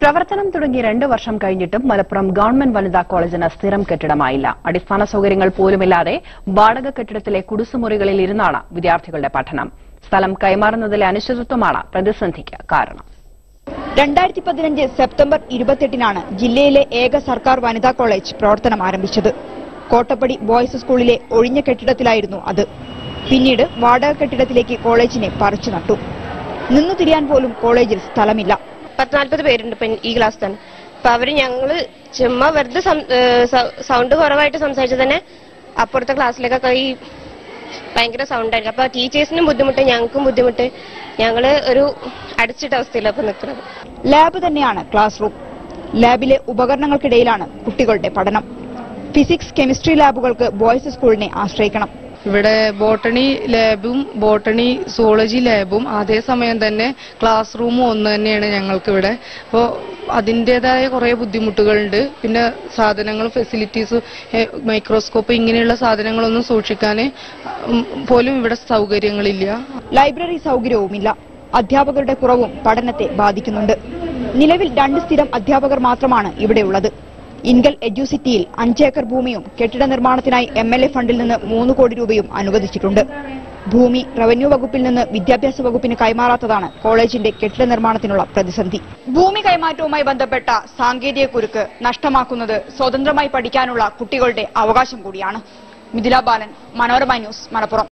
പ്രവർത്തനം തുടങ്ങി രണ്ടു വർഷം കഴിഞ്ഞിട്ടും മലപ്പുറം ഗവൺമെന്റ് വനിതാ കോളേജിന് സ്ഥിരം കെട്ടിടമായില്ല അടിസ്ഥാന സൌകര്യങ്ങൾ പോലുമില്ലാതെ വാടക കെട്ടിടത്തിലെ കുടിസുമുറികളിൽ ഇരുന്നാണ് വിദ്യാർത്ഥികളുടെ പഠനം സ്ഥലം കൈമാറുന്നതിലെ അനിശ്ചിതത്വമാണ് പ്രതിസന്ധിക്ക് കാരണം രണ്ടായിരത്തി പതിനഞ്ച് സെപ്റ്റംബർ ഇരുപത്തെട്ടിനാണ് ജില്ലയിലെ ഏക സർക്കാർ വനിതാ കോളേജ് പ്രവർത്തനം ആരംഭിച്ചത് കോട്ടപ്പടി ബോയ്സ് സ്കൂളിലെ ഒഴിഞ്ഞ കെട്ടിടത്തിലായിരുന്നു അത് പിന്നീട് വാടക കെട്ടിടത്തിലേക്ക് കോളേജിനെ പറിച്ചു നട്ടു നിന്നു തിരിയാൻ പോലും കോളേജിൽ സ്ഥലമില്ല പത്ത് നാല്പത് പേരുണ്ട് ഇപ്പൊ ഈ ക്ലാസ് തന്നെ അപ്പൊ അവര് ഞങ്ങള് ചുമ്മാ വെറുതെ സം- ഏഹ് സ- സൗണ്ട് കുറവായിട്ട് സംസാരിച്ചത് തന്നെ അപ്പുറത്തെ ക്ലാസ്സിലേക്കൊക്കെ ഈ ഭയങ്കര സൗണ്ട് ആയിരിക്കും അപ്പൊ ടീച്ചേഴ്സിനും ബുദ്ധിമുട്ട് ഞങ്ങൾക്കും ബുദ്ധിമുട്ട് ഞങ്ങള് ഒരു അടച്ചിട്ട അവസ്ഥയിലാണ് ഇപ്പൊ നിൽക്കുന്നത് ലാബ് തന്നെയാണ് ക്ലാസ് റൂം ലാബിലെ ഉപകരണങ്ങൾക്കിടയിലാണ് കുട്ടികളുടെ പഠനം ഫിസിക്സ് കെമിസ്ട്രി ലാബുകൾക്ക് ബോയ്സ് സ്കൂളിനെ ആശ്രയിക്കണം ഇവിടെ ബോട്ടണി ലാബും ബോട്ടണി സുവോളജി ലാബും അതേസമയം തന്നെ ക്ലാസ് റൂമും ഒന്ന് തന്നെയാണ് ഞങ്ങൾക്ക് ഇവിടെ അപ്പോൾ അതിൻ്റെതായ കുറേ ബുദ്ധിമുട്ടുകളുണ്ട് പിന്നെ സാധനങ്ങൾ ഫെസിലിറ്റീസ് മൈക്രോസ്കോപ്പ് ഇങ്ങനെയുള്ള സാധനങ്ങളൊന്നും സൂക്ഷിക്കാൻ ഉം, പോലും ഇവിടെ സൗകര്യങ്ങളില്ല ലൈബ്രറി സൗകര്യവുമില്ല അധ്യാപകരുടെ കുറവും പഠനത്തെ ബാധിക്കുന്നുണ്ട് നിലവിൽ രണ്ട് സ്ഥിരം അധ്യാപകർ മാത്രമാണ് ഇവിടെയുള്ളത് ഇൻഗൽ എഡ്യൂസിറ്റിയിൽ അഞ്ചേക്കർ ഭൂമിയും കെട്ടിട നിർമ്മാണത്തിനായി എം എൽ എ ഫണ്ടിൽ നിന്ന് മൂന്ന് കോടി രൂപയും അനുവദിച്ചിട്ടുണ്ട് ഭൂമി റവന്യൂ വകുപ്പിൽ നിന്ന് വിദ്യാഭ്യാസ വകുപ്പിന് കൈമാറാത്തതാണ് കോളേജിന്റെ കെട്ടിട നിർമ്മാണത്തിനുള്ള പ്രതിസന്ധി ഭൂമി കൈമാറ്റവുമായി ബന്ധപ്പെട്ട സാങ്കേതിക കുരുക്ക് നഷ്ടമാക്കുന്നത് സ്വതന്ത്രമായി പഠിക്കാനുള്ള കുട്ടികളുടെ അവകാശം കൂടിയാണ് മിഥില ബാലൻ മനോരമ ന്യൂസ് മലപ്പുറം